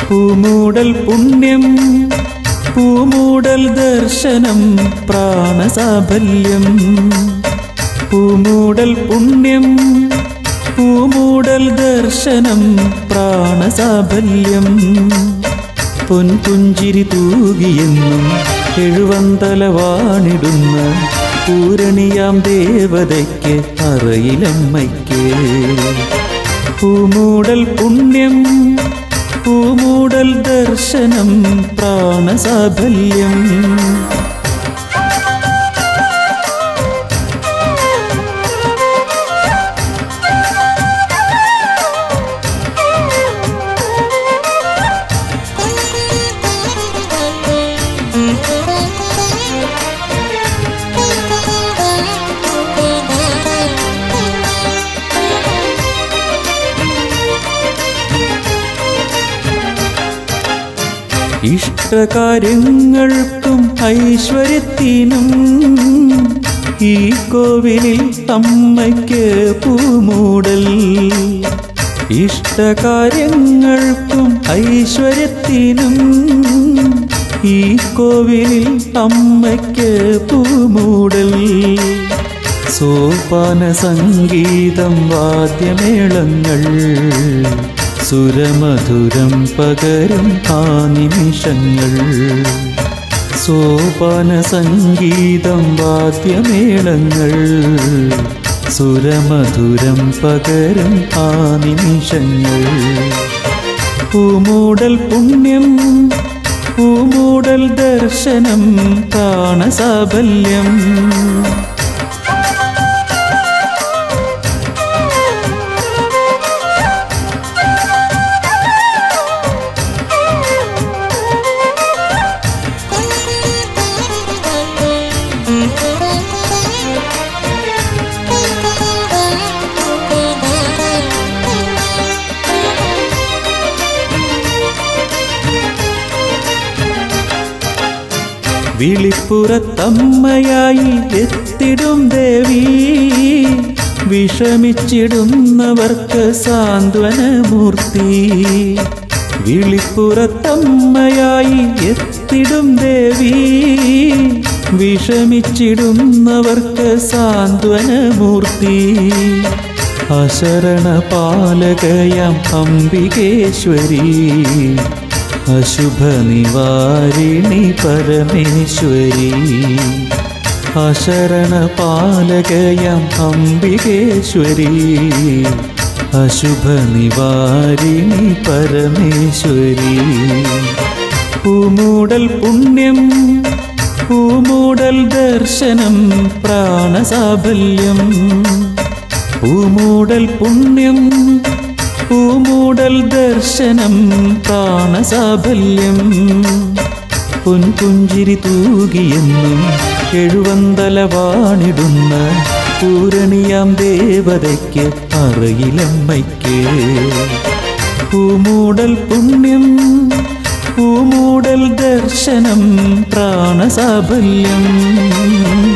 പൂമൂടൽ പുണ്യം പൂമൂടൽ ദർശനം പ്രാണസാഫല്യം പൂമൂടൽ പുണ്യം പൂമൂടൽ ദർശനം പ്രാണസാഫല്യം പൊൻപുഞ്ചിരി തൂകിയെന്നും എഴുവന്തല വാണിടുന്ന പൂരണിയാം ദേവതയ്ക്ക് അറയിലമ്മയ്ക്ക് പൂമൂടൽ പുണ്യം പൂമൂടൽ ദർശനം പ്രാണസാഫല്യം ഇഷ്ടകാര്യങ്ങൾക്കും ഐശ്വര്യത്തിനും ഈ കോവിലിൽ അമ്മയ്ക്ക് പൂമൂടൽ ഇഷ്ടകാര്യങ്ങൾക്കും ഐശ്വര്യത്തിനും ഈ കോവിലിൽ അമ്മയ്ക്ക് പൂമൂടൽ സോപാന സംഗീതം വാദ്യമേളങ്ങൾ സുരമധുരം പകരും ആ നിമിഷങ്ങൾ സോപാന സംഗീതം വാദ്യമേളങ്ങൾ സുരമധുരം പകരും ആ നിമിഷങ്ങൾ പൂമൂടൽ പുണ്യം പൂമൂടൽ ദർശനം പ്രാണസാഫല്യം വിളിപ്പുറത്തമ്മയായി എത്തിടും ദേവി വിഷമിച്ചിടുന്നവർക്ക് സാന്ത്വനമൂർത്തി വിളിപ്പുറത്തമ്മയായി എത്തിടും ദേവി വിഷമിച്ചിടുന്നവർക്ക് സാന്ത്വനമൂർത്തി അശരണ പാലകയാം അംബികേശ്വരി അശുഭ നിവാരിണി പരമേശ്വരി അശരണ പാലകയാം അംബികേശ്വരി അശുഭ നിവാരിണി പരമേശ്വരി പൂമൂടൽ പുണ്യം പൂമൂടൽ ദർശനം പ്രാണസാഫല്യം പൂമൂടൽ പുണ്യം പൂമൂടൽ ദർശനം പ്രാണസാഫല്യം പൊൻപുഞ്ചിരി തൂകിയെന്നും എഴുവന്തല വാണിടുന്ന പൂരണിയാം ദേവതയ്ക്ക് അറയിലമ്മയ്ക്ക് പൂമൂടൽ പുണ്യം പൂമൂടൽ ദർശനം പ്രാണസാഫല്യം